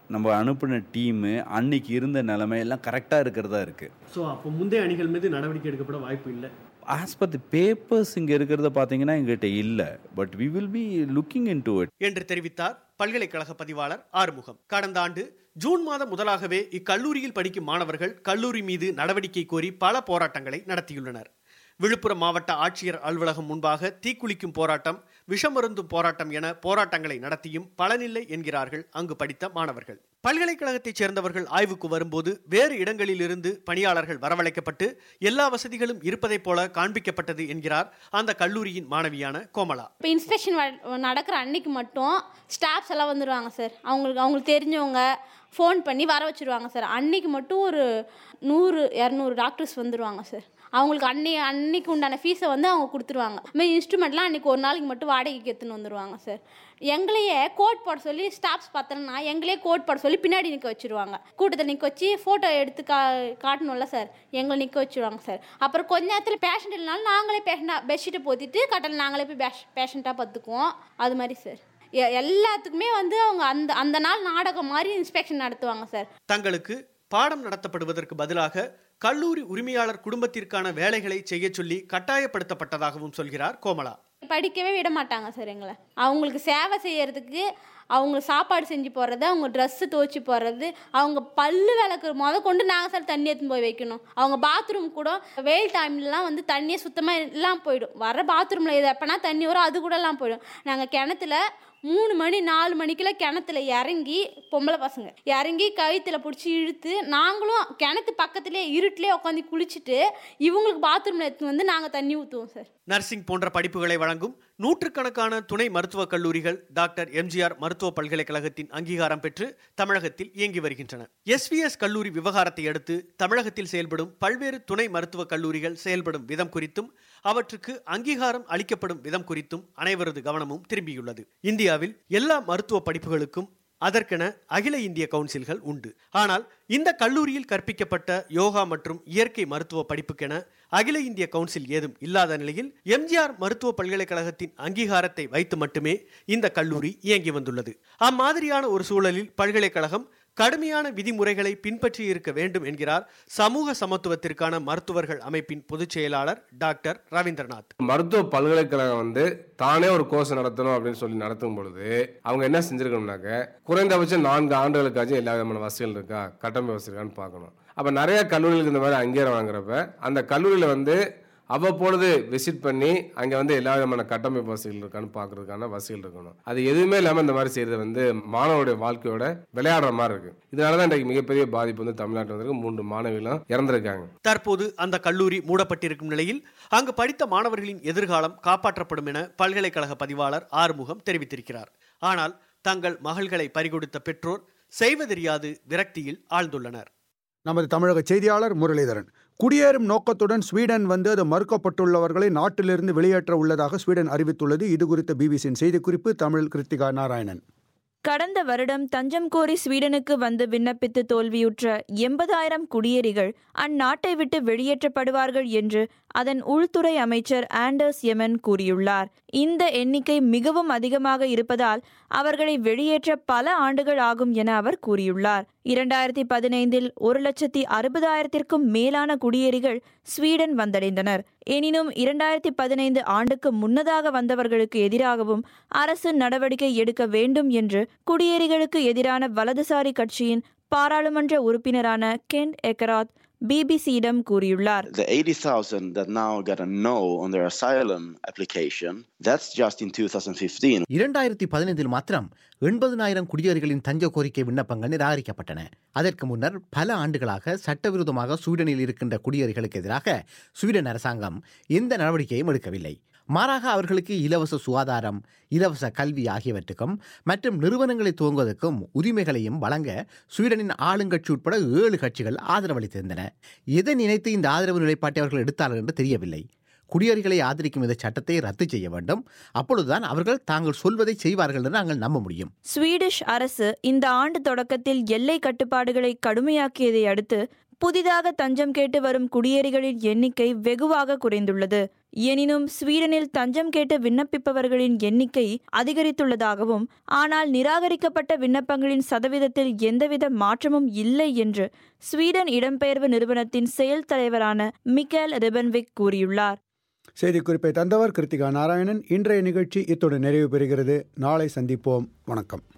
நம்ம அனுப்பின டீமு அன்னைக்கு இருந்த நிலைமை எல்லாம் கரெக்டாக இருக்கிறதா இருக்குது ஸோ அப்போ முந்தைய அணிகள் மீது நடவடிக்கை எடுக்கப்பட வாய்ப்பு இல்லை ஆஸ் பர் தி பேப்பர்ஸ் இங்கே இருக்கிறத பார்த்தீங்கன்னா எங்ககிட்ட இல்லை but we will be looking into it என்று தெரிவித்தார் பல்கலைக்கழக பதிவாளர் ஆறுமுகம் கடந்த ஆண்டு ஜூன் மாதம் முதலாகவே இக்கல்லூரியில் படிக்கும் மாணவர்கள் கல்லூரி மீது நடவடிக்கை கோரி பல போராட்டங்களை நடத்தியுள்ளனர் விழுப்புரம் மாவட்ட ஆட்சியர் அலுவலகம் முன்பாக தீக்குளிக்கும் போராட்டம் விஷமருந்தும் போராட்டம் என போராட்டங்களை நடத்தியும் பலனில்லை என்கிறார்கள் அங்கு படித்த மாணவர்கள் பல்கலைக்கழகத்தைச் சேர்ந்தவர்கள் ஆய்வுக்கு வரும்போது வேறு இடங்களிலிருந்து பணியாளர்கள் வரவழைக்கப்பட்டு எல்லா வசதிகளும் இருப்பதைப் போல காண்பிக்கப்பட்டது என்கிறார் அந்த கல்லூரியின் மாணவியான கோமலா இப்போ இன்ஸ்பெக்ஷன் நடக்கிற அன்னைக்கு மட்டும் ஸ்டாஃப்ஸ் எல்லாம் வந்துடுவாங்க சார் அவங்களுக்கு அவங்களுக்கு தெரிஞ்சவங்க ஃபோன் பண்ணி வர வச்சுருவாங்க சார் அன்னைக்கு மட்டும் ஒரு நூறு இரநூறு டாக்டர்ஸ் வந்துடுவாங்க சார் அவங்களுக்கு அன்னை அன்னைக்கு உண்டான ஃபீஸை வந்து அவங்க கொடுத்துருவாங்க இதுமாதிரி இன்ஸ்ட்ருமெண்ட்லாம் அன்றைக்கி ஒரு நாளைக்கு மட்டும் வாடகைக்கு எடுத்துன்னு வந்துடுவாங்க சார் எங்களையே கோட் போட சொல்லி ஸ்டாஃப்ஸ் பார்த்தோன்னா எங்களையே கோட் போட சொல்லி பின்னாடி நிற்க வச்சுருவாங்க கூட்டத்தில் நிற்க வச்சு ஃபோட்டோ எடுத்து கா காட்டணும்ல சார் எங்களை நிற்க வச்சுருவாங்க சார் அப்புறம் கொஞ்ச நேரத்தில் பேஷண்ட் இல்லைனாலும் நாங்களே பேஷண்டாக பெட்ஷீட்டை போத்திட்டு கட்டல் நாங்களே போய் பேஷ் பேஷண்ட்டாக பார்த்துக்குவோம் அது மாதிரி சார் எ- எல்லாத்துக்குமே வந்து அவங்க அந்த அந்த நாள் நாடகம் மாதிரி இன்ஸ்பெக்ஷன் நடத்துவாங்க சார் தங்களுக்கு பாடம் நடத்தப்படுவதற்கு பதிலாக கல்லூரி உரிமையாளர் குடும்பத்திற்கான வேலைகளை செய்ய சொல்லி கட்டாயப்படுத்தப்பட்டதாகவும் சொல்கிறார் கோமலா படிக்கவே விட மாட்டாங்க சார் எங்களை அவங்களுக்கு சேவை செய்யறதுக்கு அவங்க சாப்பாடு செஞ்சு போடுறது அவங்க ட்ரெஸ்ஸு துவைச்சி போடுறது அவங்க பல்லு விளக்குற முத கொண்டு நாங்கள் சார் தண்ணி எடுத்துன்னு போய் வைக்கணும் அவங்க பாத்ரூம் கூட வெயில் டைம்லலாம் வந்து தண்ணியே சுத்தமாக எல்லாம் போயிடும் வர பாத்ரூமில் எது எப்போனா தண்ணி வரும் அது கூட எல்லாம் போயிடும் நாங்கள் கிணத்துல மூணு மணி நாலு மணிக்கெல்லாம் கிணத்துல இறங்கி பொம்பளை பசங்க இறங்கி கழுத்தில் பிடிச்சி இழுத்து நாங்களும் கிணத்து பக்கத்துலேயே இருட்டிலே உட்காந்து குளிச்சுட்டு இவங்களுக்கு பாத்ரூமில் எடுத்துன்னு வந்து நாங்கள் தண்ணி ஊற்றுவோம் சார் நர்சிங் போன்ற படிப்புகளை வழங்கும் நூற்றுக்கணக்கான துணை மருத்துவக் கல்லூரிகள் டாக்டர் எம்ஜிஆர் மருத்துவ பல்கலைக்கழகத்தின் அங்கீகாரம் பெற்று தமிழகத்தில் இயங்கி வருகின்றன எஸ்விஎஸ் கல்லூரி விவகாரத்தை அடுத்து தமிழகத்தில் செயல்படும் பல்வேறு துணை மருத்துவக் கல்லூரிகள் செயல்படும் விதம் குறித்தும் அவற்றுக்கு அங்கீகாரம் அளிக்கப்படும் விதம் குறித்தும் அனைவரது கவனமும் திரும்பியுள்ளது இந்தியாவில் எல்லா மருத்துவ படிப்புகளுக்கும் அதற்கென அகில இந்திய கவுன்சில்கள் உண்டு ஆனால் இந்த கல்லூரியில் கற்பிக்கப்பட்ட யோகா மற்றும் இயற்கை மருத்துவ படிப்புக்கென அகில இந்திய கவுன்சில் ஏதும் இல்லாத நிலையில் எம்ஜிஆர் மருத்துவ பல்கலைக்கழகத்தின் அங்கீகாரத்தை வைத்து மட்டுமே இந்த கல்லூரி இயங்கி வந்துள்ளது அம்மாதிரியான ஒரு சூழலில் பல்கலைக்கழகம் கடுமையான விதிமுறைகளை பின்பற்றி இருக்க வேண்டும் என்கிறார் சமூக சமத்துவத்திற்கான மருத்துவர்கள் அமைப்பின் பொதுச் செயலாளர் டாக்டர் ரவீந்திரநாத் மருத்துவ பல்கலைக்கழகம் வந்து தானே ஒரு கோர்ஸ் நடத்தணும் அப்படின்னு சொல்லி நடத்தும் பொழுது அவங்க என்ன செஞ்சிருக்கணும்னாக்க குறைந்தபட்சம் நான்கு ஆண்டுகளுக்காச்சும் எல்லா விதமான வசதிகள் இருக்கா கட்டமைப்பு வசதி இருக்கான்னு பார்க்கணும் அப்போ நிறைய கல்லூரிகளுக்கு இந்த மாதிரி அங்கீகாரம் வாங்குறப்ப அந்த கல்லூரியில் வந்து அவ்வப்பொழுது விசிட் பண்ணி அங்கே வந்து எல்லா விதமான கட்டமைப்பு வசதிகள் இருக்கான்னு பார்க்கறதுக்கான வசதிகள் இருக்கணும் அது எதுவுமே இல்லாமல் இந்த மாதிரி செய்யறது வந்து மாணவருடைய வாழ்க்கையோட விளையாடுற மாதிரி இருக்கு இதனால தான் இன்றைக்கு மிகப்பெரிய பாதிப்பு வந்து தமிழ்நாட்டில் வந்திருக்கு மூன்று மாணவிகளும் இறந்திருக்காங்க தற்போது அந்த கல்லூரி மூடப்பட்டிருக்கும் நிலையில் அங்கு படித்த மாணவர்களின் எதிர்காலம் காப்பாற்றப்படும் என பல்கலைக்கழக பதிவாளர் ஆறுமுகம் தெரிவித்திருக்கிறார் ஆனால் தங்கள் மகள்களை பறிகொடுத்த பெற்றோர் செய்வதறியாது விரக்தியில் ஆழ்ந்துள்ளனர் நமது தமிழக செய்தியாளர் முரளிதரன் குடியேறும் நோக்கத்துடன் ஸ்வீடன் வந்து அது மறுக்கப்பட்டுள்ளவர்களை நாட்டிலிருந்து வெளியேற்ற உள்ளதாக ஸ்வீடன் அறிவித்துள்ளது இது குறித்த பிபிசியின் செய்திக்குறிப்பு தமிழ் கிருத்திகா நாராயணன் கடந்த வருடம் தஞ்சம் கோரி ஸ்வீடனுக்கு வந்து விண்ணப்பித்து தோல்வியுற்ற எண்பதாயிரம் குடியேறிகள் அந்நாட்டை விட்டு வெளியேற்றப்படுவார்கள் என்று அதன் உள்துறை அமைச்சர் ஆண்டர்ஸ் எமன் கூறியுள்ளார் இந்த எண்ணிக்கை மிகவும் அதிகமாக இருப்பதால் அவர்களை வெளியேற்ற பல ஆண்டுகள் ஆகும் என அவர் கூறியுள்ளார் இரண்டாயிரத்தி பதினைந்தில் ஒரு லட்சத்தி அறுபதாயிரத்திற்கும் மேலான குடியேறிகள் ஸ்வீடன் வந்தடைந்தனர் எனினும் இரண்டாயிரத்தி பதினைந்து ஆண்டுக்கு முன்னதாக வந்தவர்களுக்கு எதிராகவும் அரசு நடவடிக்கை எடுக்க வேண்டும் என்று குடியேறிகளுக்கு எதிரான வலதுசாரி கட்சியின் பாராளுமன்ற உறுப்பினரான கென்ட் எக்கராத் பிபிசியிடம் கூறியுள்ளார் The 80,000 that now got a no on their asylum application, that's just in 2015. இரண்டாயிரத்தி பதினைந்தில் மாத்திரம் எண்பதனாயிரம் குடியேறிகளின் தஞ்ச கோரிக்கை விண்ணப்பங்கள் நிராகரிக்கப்பட்டன அதற்கு முன்னர் பல ஆண்டுகளாக சட்டவிரோதமாக ஸ்வீடனில் இருக்கின்ற குடியேறிகளுக்கு எதிராக ஸ்வீடன் அரசாங்கம் எந்த நடவடிக்கையும் எடுக்கவில்லை மாறாக அவர்களுக்கு இலவச சுகாதாரம் இலவச கல்வி ஆகியவற்றுக்கும் மற்றும் நிறுவனங்களை துவங்குவதற்கும் உரிமைகளையும் வழங்க ஸ்வீடனின் ஆளுங்கட்சி உட்பட ஏழு கட்சிகள் ஆதரவளித்திருந்தன எதை நினைத்து இந்த ஆதரவு நிலைப்பாட்டை அவர்கள் எடுத்தார்கள் என்று தெரியவில்லை குடியேறிகளை ஆதரிக்கும் இந்த சட்டத்தை ரத்து செய்ய வேண்டும் அப்பொழுதுதான் அவர்கள் தாங்கள் சொல்வதை செய்வார்கள் என்று நாங்கள் நம்ப முடியும் ஸ்வீடிஷ் அரசு இந்த ஆண்டு தொடக்கத்தில் எல்லை கட்டுப்பாடுகளை கடுமையாக்கியதை அடுத்து புதிதாக தஞ்சம் கேட்டு வரும் குடியேறிகளின் எண்ணிக்கை வெகுவாக குறைந்துள்ளது எனினும் ஸ்வீடனில் தஞ்சம் கேட்டு விண்ணப்பிப்பவர்களின் எண்ணிக்கை அதிகரித்துள்ளதாகவும் ஆனால் நிராகரிக்கப்பட்ட விண்ணப்பங்களின் சதவீதத்தில் எந்தவித மாற்றமும் இல்லை என்று ஸ்வீடன் இடம்பெயர்வு நிறுவனத்தின் செயல் தலைவரான மிக்கேல் ரிபன்விக் கூறியுள்ளார் செய்திக்குறிப்பை தந்தவர் கிருத்திகா நாராயணன் இன்றைய நிகழ்ச்சி இத்துடன் நிறைவு பெறுகிறது நாளை சந்திப்போம் வணக்கம்